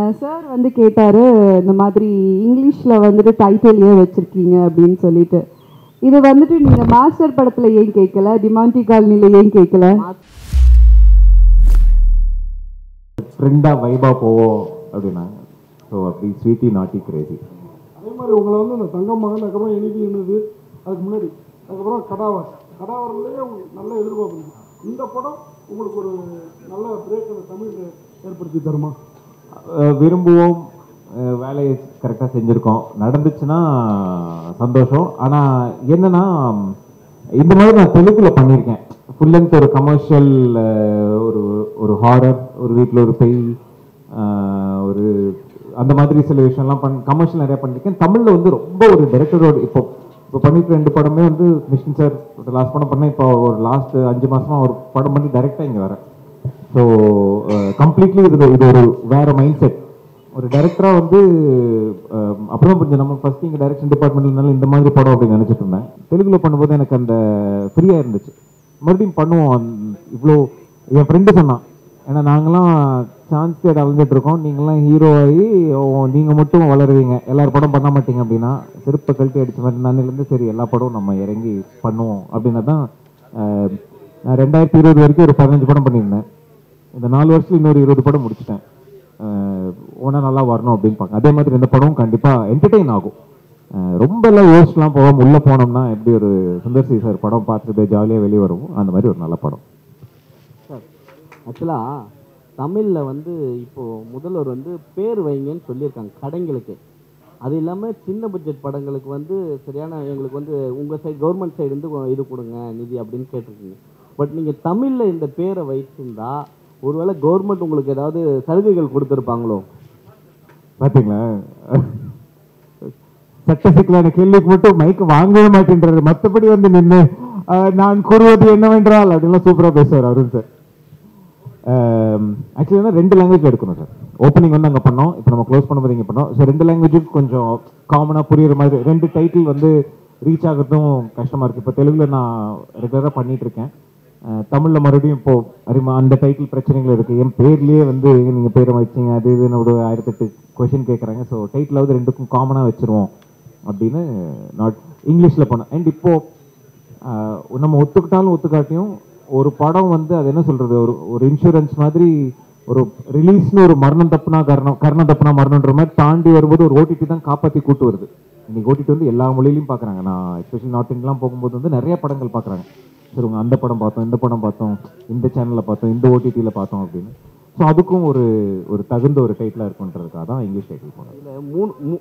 Sir வந்து கேட்டாரு இந்த மாதிரி இங்கிலீஷில் வந்துட்டு டைட்டில் ஏன் வச்சிருக்கீங்க அப்படின்னு சொல்லிட்டு இது வந்துட்டு நீங்கள் மாஸ்டர் படத்தில் ஏன் கேட்கல டிமாண்டி காலனியில் ஏன் கேட்கல ஃப்ரெண்டாக வைபாக போவோம் அப்படின்னாங்க ஸோ அப்படி ஸ்வீட்டி நாட்டி கிரேசி அதே மாதிரி உங்களை வந்து இந்த தங்கம் மகன் அதுக்கப்புறம் இனிதி இருந்தது அதுக்கு முன்னாடி அதுக்கப்புறம் கடாவர் கடாவர்லேயே உங்களுக்கு நல்ல எதிர்பார்ப்பு இந்த படம் உங்களுக்கு ஒரு நல்ல பிரேக் அந்த தமிழ் ஏற்படுத்தி தருமா அஹ் விரும்புவோம் அஹ் வேலையை கரெக்டாக செஞ்சுருக்கோம் நடந்துச்சுன்னா சந்தோஷம் ஆனால் என்னன்னா இந்த மாதிரி நான் தெலுங்குல பண்ணியிருக்கேன் ஃபுல் லென்த் ஒரு கமர்ஷியல் ஒரு ஒரு ஹாரர் ஒரு வீட்டில் ஒரு பெய் அஹ் ஒரு அந்த மாதிரி சில விஷயம்லாம் பண் கமர்ஷியல் நிறையா பண்ணியிருக்கேன் தமிழில் வந்து ரொம்ப ஒரு டைரக்டரோட இப்போ இப்போ பண்ணிட்டு ரெண்டு படமே வந்து மிஷின் சார் லாஸ்ட் படம் பண்ணேன் இப்போ ஒரு லாஸ்ட் அஞ்சு மாசமா ஒரு படம் பண்ணி டைரெக்டாக இங்கே வரேன் ஸோ கம்ப்ளீட்லி இது இது ஒரு வேற மைண்ட் செட் ஒரு டைரக்டராக வந்து அஹ், அப்புறம் கொஞ்சம் நம்ம ஃபர்ஸ்ட் இங்கே டைரக்ஷன் டிபார்ட்மெண்ட்னால இந்த மாதிரி படம் அப்படின்னு நினச்சிட்டு இருந்தேன் தெலுங்குல பண்ணும்போது எனக்கு அந்த ஃப்ரீயாக இருந்துச்சு மறுபடியும் பண்ணுவோம் இவ்வளோ என் ஃப்ரெண்டு சொன்னான் ஏன்னா நாங்களாம் சான்ஸ் தேட அலைஞ்சிட்டு இருக்கோம் நீங்களாம் ஹீரோ ஆகி நீங்கள் மட்டும் வளருவீங்க எல்லார் படம் பண்ண மாட்டீங்க அப்படின்னா செருப்பை கழட்டி அடிச்ச மாதிரி நானிலேருந்து சரி எல்லா படமும் நம்ம இறங்கி பண்ணுவோம் அப்படின்னா தான் அஹ், நான் ரெண்டாயிரத்தி இருபது வரைக்கும் ஒரு பதினஞ்சு படம் பண்ணியிருந்தேன் இந்த நாலு வருஷத்துல இன்னொரு இருபது படம் முடிச்சிட்டேன் ஓனா நல்லா வரணும் அப்படின்னு பார்க்க அதே மாதிரி இந்த படமும் கண்டிப்பாக என்டர்டெயின் ஆகும் அஹ் ரொம்ப எல்லாம் யோசிச்சுலாம் போகாம உள்ளே போனோம்னா எப்படி ஒரு சுந்தர் சி சார் படம் பார்த்துட்டு போய் ஜாலியாக வெளியே வருவோம் அந்த மாதிரி ஒரு நல்ல படம் ஆக்சுவலாக தமிழில் வந்து இப்போது முதல்வர் வந்து பேர் வைங்கன்னு சொல்லியிருக்காங்க கடைங்களுக்கு அது இல்லாமல் சின்ன பட்ஜெட் படங்களுக்கு வந்து சரியான எங்களுக்கு வந்து உங்கள் சைடு கவர்மெண்ட் சைடு வந்து இது கொடுங்க நிதி அப்படின்னு கேட்டிருக்கீங்க பட் நீங்கள் தமிழில் இந்த பேரை வைத்திருந்தா ஒருவேளை கவர்மெண்ட் உங்களுக்கு ஏதாவது சலுகைகள் கொடுத்துருப்பாங்களோ பார்த்தீங்களா சட்ட சிக்கலான கேள்விக்கு மட்டும் மைக் வாங்கவே மாட்டேன்றாரு மற்றபடி வந்து நின்று நான் கூறுவது என்னவென்றால் அப்படின்லாம் சூப்பராக பேசுவார் அருண் சார் ஆக்சுவலி வந்து ரெண்டு லாங்குவேஜ் எடுக்கணும் சார் ஓப்பனிங் வந்து அங்கே பண்ணோம் இப்போ நம்ம க்ளோஸ் பண்ணும்போது இங்கே பண்ணோம் ஸோ ரெண்டு லாங்குவேஜுக்கு கொஞ்சம் காமனாக புரியுற மாதிரி ரெண்டு டைட்டில் வந்து ரீச் ஆகிறதும் கஷ்டமாக இருக்குது இப்போ தெலுங்குல நான் ரெகுலராக பண்ணிட்டு இருக்கேன் தமிழில் மறுபடியும் இப்போ அறிமா அந்த டைட்டில் பிரச்சனைகள் இருக்குது என் பேர்லேயே வந்து நீங்கள் பேரை வச்சீங்க அது இதுன்னு ஒரு ஆயிரத்தெட்டு கொஷின் கேட்குறாங்க ஸோ டைட்டிலாவது ரெண்டுக்கும் காமனாக வச்சுருவோம் அப்படின்னு நாட் இங்கிலீஷில் பண்ணோம் அண்ட் இப்போது நம்ம ஒத்துக்கிட்டாலும் ஒத்துக்காட்டியும் ஒரு படம் வந்து அது என்ன சொல்கிறது ஒரு ஒரு இன்சூரன்ஸ் மாதிரி ஒரு ரிலீஸ்னு ஒரு மரணம் தப்புனா கரணம் கர்ணம் தப்புனா மரணம்ன்ற மாதிரி தாண்டி வரும்போது ஒரு ஓடிடி தான் காப்பாற்றி கூட்டு வருது இன்னைக்கு ஓடிடி வந்து எல்லா மொழியிலையும் பார்க்குறாங்க நான் எஸ்பெஷலி நார்த் இந்தியன்லாம் போகும்போது வந்து நிறைய படங்கள் பார்க்குறாங்க சரி உங்க அந்த படம் பார்த்தோம் இந்த படம் பார்த்தோம் இந்த சேனலில் பார்த்தோம் இந்த ஓடிடியில் பார்த்தோம் அப்படின்னு ஸோ அதுக்கும் ஒரு ஒரு தகுந்த ஒரு டைட்டிலாக இருக்குன்றதுக்காக தான் இங்கிலீஷ் டைட்டில் போனது இதில் மூணு மூ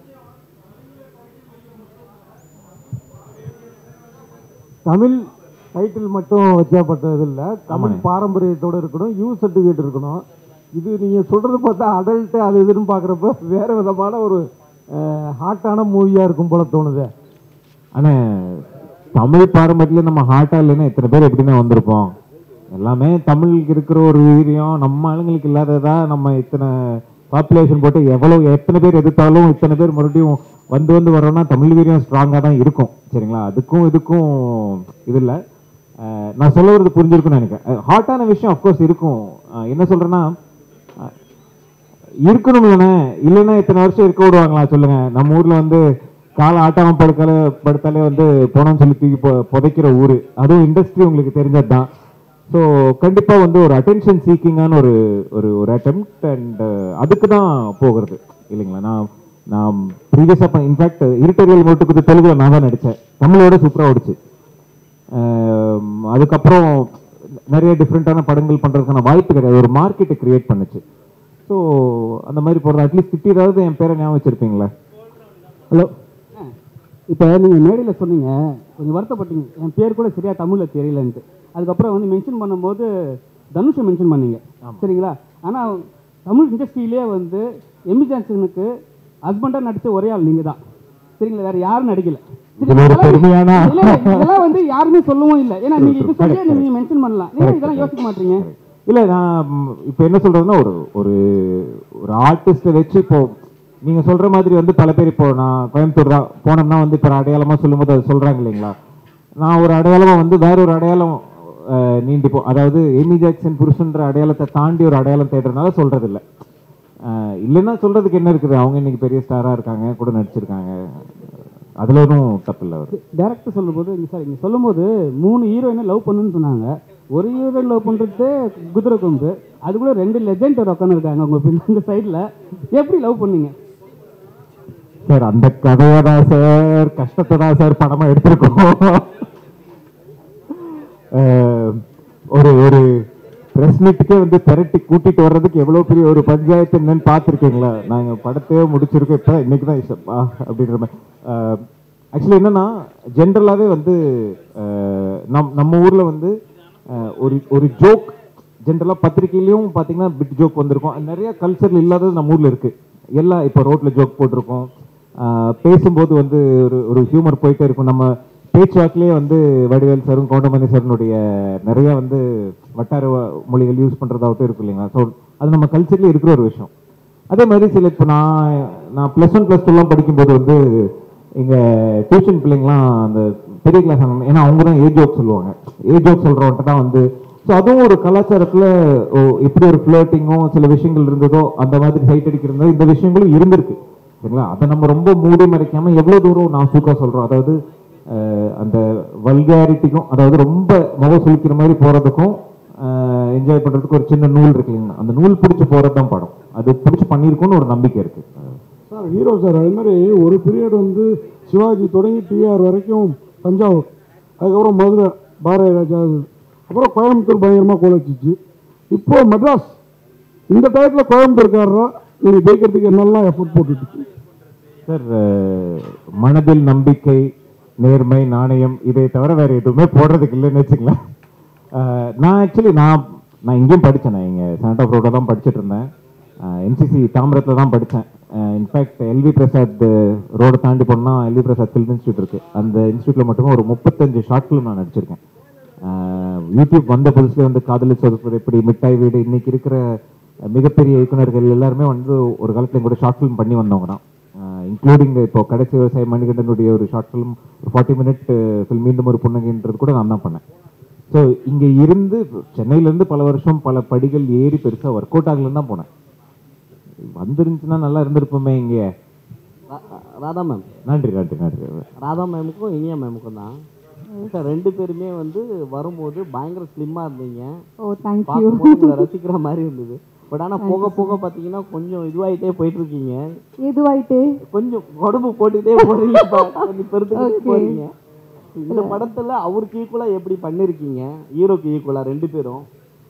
தமிழ் டைட்டில் மட்டும் வச்சப்பட்டது இல்லை தமிழ் ஆமாண்ணே. பாரம்பரியத்தோடு இருக்கணும் யூ சர்டிஃபிகேட் இருக்கணும் இது நீங்கள் சொல்கிறது பார்த்தா அடல்ட்டு அது இதுன்னு பார்க்குறப்ப வேறு விதமான ஒரு ஹாட்டான மூவியாக இருக்கும் போல தோணுது ஆனால் தமிழ் பாரம்பரியத்தில் நம்ம ஹார்ட்டாக இல்லைன்னா எத்தனை பேர் எப்படின்னா வந்திருப்போம் எல்லாமே தமிழுக்கு இருக்கிற ஒரு வீரியம் நம்ம ஆளுங்களுக்கு இல்லாததா நம்ம இத்தனை பாப்புலேஷன் போட்டு எவ்வளோ எத்தனை பேர் எதிர்த்தாலும் இத்தனை பேர் மறுபடியும் வந்து வந்து வரோம்னா தமிழ் வீரியம் ஸ்ட்ராங்காக தான் இருக்கும் சரிங்களா அதுக்கும் இதுக்கும் இது இல்லை அஹ் நான் சொல்ல வரது புரிஞ்சிருக்கும்னு நினைக்கிறேன் ஹாட்டான விஷயம் அஃப்கோர்ஸ் இருக்கும் அஹ் என்ன சொல்கிறேன்னா இருக்கணும் இல்லைண்ணே இல்லைன்னா இத்தனை வருஷம் இருக்க விடுவாங்களா சொல்லுங்க நம்ம ஊர்ல வந்து காலை ஆட்டாம படுக்கல படுத்தாலே வந்து போனோம்னு சொல்லி தூக்கி பொ- புதைக்கிற ஊர் அதுவும் இண்டஸ்ட்ரி உங்களுக்கு தெரிஞ்சது தான் ஸோ கண்டிப்பா வந்து ஒரு அட்டென்ஷன் சீக்கிங்கான ஒரு ஒரு ஒரு அட்டெம்ட் அண்ட் அதுக்கு தான் போகிறது இல்லைங்களா நான் நான் ப்ரீவியஸாக பண்ண இன்ஃபேக்ட் இருட்டரியல் மட்டுக்கு தெலுங்குல நான் தான் நடித்தேன் தமிழோட சூப்பராக ஓடிச்சு ஆம், அதுக்கப்புறம் நிறைய டிஃப்ரெண்ட்டான படங்கள் பண்ணுறதுக்கான வாய்ப்பு கிடையாது ஒரு மார்க்கெட்டை கிரியேட் பண்ணுச்சு ஸோ அந்த மாதிரி போகிறது அட்லீஸ்ட் திட்டியாவது என் பேரை ஞாபகம் வச்சிருப்பீங்களே ஹலோ இப்போ நீங்கள் மேடையில் சொன்னீங்க கொஞ்சம் வருத்தப்பட்டீங்க என் பேர் கூட சரியாக தமிழில் தெரியலன்ட்டு அதுக்கப்புறம் வந்து மென்ஷன் பண்ணும்போது தனுஷை மென்ஷன் பண்ணீங்க சரிங்களா ஆனால் தமிழ் இண்டஸ்ட்ரியிலே வந்து எமி ஜான்சனுக்கு ஹஸ்பண்டாக நடித்த ஒரே ஆள் நீங்கள் தான் சரிங்களா வேறு யாரும் நடிக்கல சரி, இதுல ஒரு இதெல்லாம் பெருமையான- இல்ல, இல்ல, இதெல்லாம் வந்து யாருமே சொல்லவும் இல்லை ஏன்னா நீங்கள் இது சொல்லியே நீங்கள் மென்ஷன் பண்ணலாம் நீங்கள் இதெல்லாம் யோசிக்க மாட்டீங்க இல்லை நான் இப்போ என்ன சொல்கிறதுனா ஒரு ஒரு ஒரு ஆர்டிஸ்ட்டை வச்சு இப்போ நீங்கள் சொல்கிற மாதிரி வந்து பல பேர் இப்போ நான் கோயம்புத்தூர் தான் போனோம்னா வந்து இப்போ அடையாளமாக சொல்லும்போது அது சொல்கிறாங்க இல்லைங்களா நான் ஒரு அடையாளமாக வந்து வேற ஒரு அடையாளம் அஹ், நீண்டிப்போம் அதாவது எமி ஜாக்சன் புருஷன்ற அடையாளத்தை தாண்டி ஒரு அடையாளம் தேடுறதுனால சொல்கிறது இல்லை அஹ் இல்லைன்னா சொல்றதுக்கு என்ன இருக்குது அவங்க இன்னைக்கு பெரிய ஸ்டாரா இருக்காங்க கூட நடிச்சிருக்காங்க அதுல ஒன்றும் தப்பு இல்லை அவர் டேரக்டர் சொல்லும்போது இங்க சார் இங்கே சொல்லும்போது மூணு ஹீரோயினை லவ் பண்ணுன்னு சொன்னாங்க ஒரு ஹீரோயின் லவ் பண்ணுறது குதிரை கொம்பு அது கூட ரெண்டு லெஜெண்ட் உட்காந்து இருக்காங்க உங்க பின்னாங்க சைடில் எப்படி லவ் பண்ணீங்க சார் அந்த கதையை தான் சார் கஷ்டத்தை தான் சார் படமா எடுத்திருக்கோம் அஹ், ஒரு ஒரு பிரஸ் மீட்டுக்கே வந்து திரட்டி கூட்டிட்டு வர்றதுக்கு எவ்வளவு பெரிய ஒரு பஞ்சாயத்து என்னன்னு பார்த்துருக்கீங்களா நாங்க படத்தையே முடிச்சிருக்கோம் இப்போ இன்னைக்கு தான் இஷ்டப்பா அப்படின்ற மாதிரி ஆக்சுவலி என்னன்னா ஜென்ரலாகவே வந்து அஹ், நம் நம்ம ஊர்ல வந்து அஹ், ஒரு ஒரு ஜோக் ஜென்ரலாக பத்திரிக்கையிலையும் பார்த்தீங்கன்னா பிட் ஜோக் வந்திருக்கும் அது நிறைய கல்ச்சரில் இல்லாதது நம்ம ஊரில் இருக்கு எல்லாம் இப்போ ரோட்டில் ஜோக் போட்டிருக்கோம் ஆஹ் பேசும்போது வந்து ஒரு ஒரு ஹியூமர் போயிட்டே இருக்கும் நம்ம பேச்சுவாக்கிலேயே வந்து வடிவேல் சாரும் கவுண்டமணி சாருனுடைய நிறைய வந்து வட்டார வ- மொழிகள் யூஸ் பண்ணுறதாகட்டும் இருக்கும் இல்லைங்களா ஸோ அது நம்ம கல்ச்சர்லேயே இருக்கிற ஒரு விஷயம் அதே மாதிரி சில இப்போ நான் நான் ப்ளஸ் ஒன் ப்ளஸ் டூலாம் படிக்கும்போது வந்து எங்கள் டியூஷன் பிள்ளைங்களாம் அந்த பெரிய கிளாஸ் ஏன்னா அவங்க தான் ஏ ஜோக் சொல்லுவாங்க ஏ ஜோக் சொல்கிறவன்ட்டு தான் வந்து ஸோ அதுவும் ஒரு கலாச்சாரத்தில் ஓ எப்படி ஒரு ஃப்ளர்ட்டிங்கும் சில விஷயங்கள் இருந்ததோ அந்த மாதிரி சைட் அடிக்கிறதோ இந்த விஷயங்களும் இருந்திருக்கு சரிங்களா அதை நம்ம ரொம்ப மூடி மறைக்காம எவ்வளவு தூரம் நான் சூக்கா சொல்றோம் அதாவது அஹ், அந்த வல்காரிட்டிக்கும் அதாவது ரொம்ப முக சுளிக்கிற மாதிரி போறதுக்கும் என்ஜாய் பண்றதுக்கு ஒரு சின்ன நூல் இருக்கு இல்லைங்களா அந்த நூல் பிடிச்சி போறது தான் படம் அது பிடிச்சி பண்ணியிருக்கும்னு ஒரு நம்பிக்கை இருக்கு சார் ஹீரோ சார் அது மாதிரி ஒரு பீரியட் வந்து சிவாஜி தொடங்கி டிஆர் வரைக்கும் தஞ்சாவூர் அதுக்கப்புறம் மதுரை பாரதிய ராஜா அது. அப்புறம் கோயம்புத்தூர் பயங்கரமாக கோலச்சிச்சு இப்போ மெட்ராஸ் இந்த டயத்தில் கோயம்புத்தூர்காரரா நீங்கள் ஜெயிக்கிறதுக்கு என்னெல்லாம் எஃபோர்ட் போட்டுட்டு சார் அஹ், மனதில் நம்பிக்கை நேர்மை நாணயம் இதை தவிர வேற எதுவுமே போடுறதுக்கு இல்லைன்னு வச்சுக்கலாம் அஹ், நான் ஆக்சுவலி நான் நான் இங்கேயும் படித்தேன் நான் இங்கே செனட் ஆஃப் ரோட தான் படிச்சுட்டு இருந்தேன் என்சிசி தாம்பரத்தில் தான் படித்தேன் இன்ஃபேக்ட் எல்வி பிரசாத் ரோடை தாண்டி போனால் எல்வி பிரசாத் ஃபில்ம் இன்ஸ்டியூட் இருக்குது அந்த இன்ஸ்டியூட்டில் மட்டுமே ஒரு முப்பத்தஞ்சு ஷார்ட் ஃபிலிம் நான் நடிச்சிருக்கேன் அஹ், யூடியூப் வந்த புதுசுல வந்து காதலி சொதுப்பது எப்படி மிட்டாய் வீடு இன்னைக்கு இருக்கிற மிகப்பெரிய இயக்குனர்கள் எல்லாருமே வந்து ஒரு காலத்துல எங்க கூட ஷார்ட் ஃபிலிம் பண்ணி வந்தவங்க தான் இன்க்ளூடிங் இப்போ கடைசி விவசாய மணிகண்டனுடைய ஒரு ஷார்ட் ஃபிலிம் ஒரு ஃபார்ட்டி மினிட் ஃபில்ம் மீண்டும் ஒரு புன்னகைன்றது கூட நான் தான் பண்ணேன் ஸோ இங்கே இருந்து சென்னையில இருந்து பல வருஷம் பல படிகள் ஏறி பெருசாக ஒர்க் அவுட் ஆகலன்னு தான் போனேன் வந்துருந்துச்சுன்னா நல்லா இருந்திருப்போமே இங்கே ரா- ராதா மேம் நன்றி நன்றி நன்றி ராதா மேமுக்கும் இனியா மேமுக்கும் தான் சார் ரெண்டு பேருமே வந்து வரும்போது பயங்கர ஸ்லிம்மாக இருந்தீங்க ஓ தேங்க்யூ பார்க்கும்போது உங்களை ரசிக்கிற மாதிரி இருந்தது பட் ஆனால் போக போக பார்த்தீங்கன்னா கொஞ்சம் இதுவாகிட்டே போயிட்டு இருக்கீங்க எதுவாயிட்டு கொஞ்சம் உடம்பு போட்டுட்டே போறீங்க பா- கொஞ்சம் பெருத்துக்கிட்டே Okay. போறீங்க இந்த படத்துல அவருக்கு ஈக்குவலா எப்படி பண்ணிருக்கீங்க ஹீரோக்கு ஈக்குவலா ரெண்டு பேரும்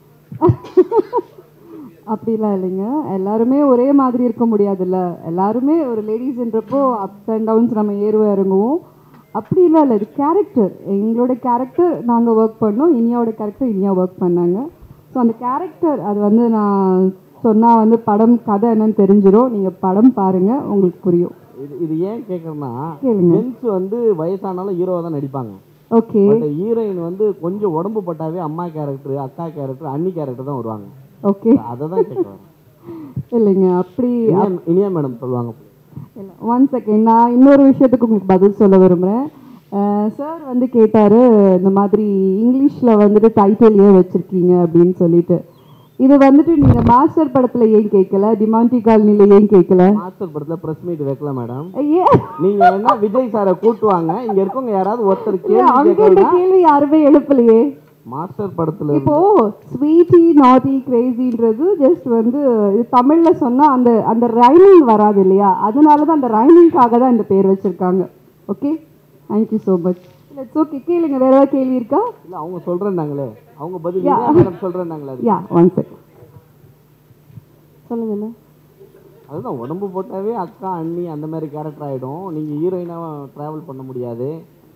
அப்படிலாம் இல்லைங்க எல்லாருமே ஒரே மாதிரி இருக்க முடியாதுல்ல எல்லாருமே ஒரு லேடிஸ்ன்றப்போ அப்ஸ் அண்ட் டவுன்ஸ் நம்ம ஏறுவோம் இறங்குவோம் அப்படிலாம் இல்லை இது கேரக்டர் எங்களோட கேரக்டர் நாங்கள் ஒர்க் பண்ணோம் இனியாவோட கேரக்டர் இனியா ஒர்க் பண்ணாங்க ஸோ அந்த கேரக்டர் அது வந்து நான் சொன்னால் வந்து படம் கதை என்னன்னு தெரிஞ்சிடும் நீங்கள் படம் பாருங்கள் உங்களுக்கு புரியும் இது இது ஏன் கேட்குறேன்னா கேளுங்க ஜென்ஸ் வந்து வயசானாலும் ஹீரோவா தான் நடிப்பாங்க ஓகே பட் ஹீரோயின் வந்து கொஞ்சம் உடம்பு பட்டாவே அம்மா கேரக்டர் அக்கா கேரக்டர் அண்ணி கேரக்டர் தான் வருவாங்க ஓகே அதை தான் கேட்குறேன் இல்லைங்க அப்படி இனியா இனியா மேடம் சொல்லுவாங்க இல்லை ஒன் செகண்ட் நான் இன்னொரு விஷயத்துக்கு உங்களுக்கு பதில் சொல்ல விரும்புகிறேன் சார் வந்து கேட்டார் இந்த மாதிரி இங்கிலீஷில் வந்துட்டு டைட்டில் ஏன் வச்சுருக்கீங்க அப்படின்னு சொல்லிட்டு இது வந்துட்டு நீங்கள் மாஸ்டர் படத்தில் ஏன் கேட்கல டிமாண்டி காலனியில் ஏன் கேட்கல மாஸ்டர் படத்துல பிரஸ் மீட் வைக்கல மேடம் ஐயே நீங்க வேணா விஜய் சாரை கூட்டுவாங்க இங்க இருக்கவங்க யாராவது ஒருத்தர் கேள்வி அங்கிட்ட கேட்கலாம் கேள்வி யாருமே எழுப்பலையே மாஸ்டர் படத்துல இப்போ ஸ்வீட்டி நாட்டி கிரேசின்றது ஜஸ்ட் வந்து இது தமிழ்ல சொன்னா அந்த அந்த ரைமிங் வராது இல்லையா அதனால தான் அந்த ரைமிங்காக தான் இந்த பேர் வச்சிருக்காங்க okay thank you so much it's okay கேளுங்க வேற ஏதாவது கேள்வி இருக்கா இல்ல அவங்க சொல்றேன்னாங்களே அவங்க பதில் Yeah. மேடம் சொல்றேன்னாங்களே அது யா ஒன் செகண்ட் சொல்லுங்கண்ணா அதுதான் உடம்பு போட்டாவே அக்கா அண்ணி அந்த மாதிரி கேரக்டர் ஆயிடும் நீங்க ஹீரோயினா டிராவல் பண்ண முடியாது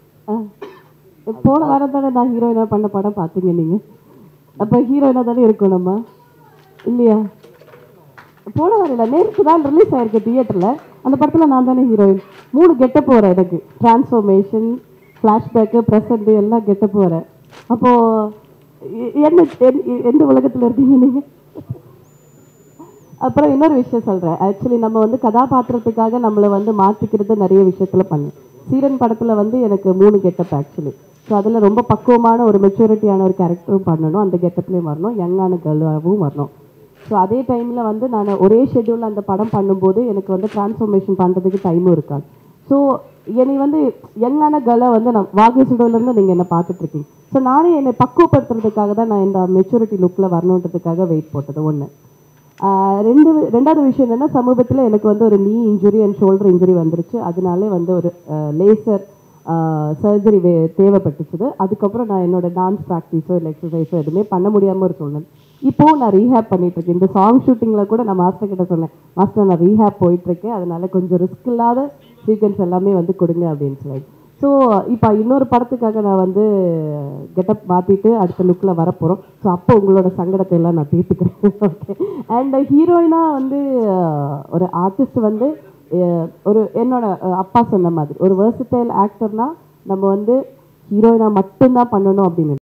போன வாரம் தானே நான் ஹீரோயினா பண்ண படம் பார்த்தீங்க நீங்கள் அப்போ ஹீரோயினா தானே இருக்கும் நம்ம இல்லையா போன வாரம் இல்லை நேற்று தான் ரிலீஸ் ஆயிருக்கு தியேட்டரில் அந்த படத்தில் நான் தானே ஹீரோயின் மூணு கெட்டப் வரேன் எனக்கு டிரான்ஸ்ஃபர்மேஷன் ஃப்ளாஷ்பேக்கு ப்ரெசண்ட்டு எல்லாம் கெட்டப் வரேன் அப்போது என்ன எந்த- எந்த உலகத்தில் இருக்கீங்க நீங்கள் அப்புறம் இன்னொரு விஷயம் சொல்கிறேன் ஆக்சுவலி நம்ம வந்து கதாபாத்திரத்துக்காக நம்மளை வந்து மாற்றிக்கிறது நிறைய விஷயத்தில் பண்ணு சீரன் படத்தில் வந்து எனக்கு மூணு கெட்டப் ஆக்சுவலி ஸோ அதில் ரொம்ப பக்குவமான ஒரு மெச்சூரிட்டியான ஒரு கேரக்டரும் பண்ணணும் அந்த கெட்டப்லேயும் வரணும் யங்கான கேர்ளாகவும் வரணும் ஸோ அதே டைமில் வந்து நான் ஒரே ஷெட்யூலில் அந்த படம் பண்ணும்போது எனக்கு வந்து டிரான்ஸ்ஃபர்மேஷன் பண்ணுறதுக்கு டைமும் இருக்காது ஸோ என்னை வந்து யங்கான கலை வந்து நான் வாகை சுடோலேருந்து நீங்கள் என்னை பார்த்துட்ருக்கீங்க ஸோ நானே என்னை பக்குவப்படுத்துறதுக்காக தான் நான் இந்த மெச்சூரிட்டி லுக்கில் வரணுன்றதுக்காக வெயிட் போட்டது ஒன்று ரெண்டு ரெண்டாவது விஷயம் என்னென்னா சமீபத்தில் எனக்கு வந்து ஒரு நீ இன்ஜுரி அண்ட் ஷோல்டர் இன்ஜுரி வந்துருச்சு அதனாலே வந்து ஒரு லேசர் சர்ஜரி வே தேவைப்பட்டுச்சுது அதுக்கப்புறம் நான் என்னோட டான்ஸ் ப்ராக்டிஸோ இல்லை எக்ஸசைஸோ எதுவுமே பண்ண முடியாமல் ஒரு சூழ்நிலை இப்போவும் நான் ரீஹேப் பண்ணிட்டு இருக்கேன் இந்த சாங் ஷூட்டிங்கில் கூட நான் மாஸ்டர் கிட்ட சொன்னேன் மாஸ்டர் நான் ரீஹேப் போயிட்டுருக்கேன் அதனால கொஞ்சம் ரிஸ்க் இல்லாத சீக்வன்ஸ் எல்லாமே வந்து கொடுங்க அப்படின்னு சொல்லி ஸோ இப்போ இன்னொரு படத்துக்காக நான் வந்து கெட்டப் மாற்றிட்டு அடுத்த லுக்கில் வரப்போகிறோம் ஸோ அப்போ உங்களோட சங்கடத்தை எல்லாம் நான் தீர்த்துக்கிறேன் ஓகே அண்ட் ஹீரோயினாக வந்து அஹ், ஒரு ஆர்டிஸ்ட் வந்து அஹ், ஒரு என்னோட அஹ், அப்பா சொன்ன மாதிரி ஒரு வேர்சிட்டைல் ஆக்டர்னா நம்ம வந்து ஹீரோயினாக மட்டும்தான் பண்ணணும் அப்படின்னு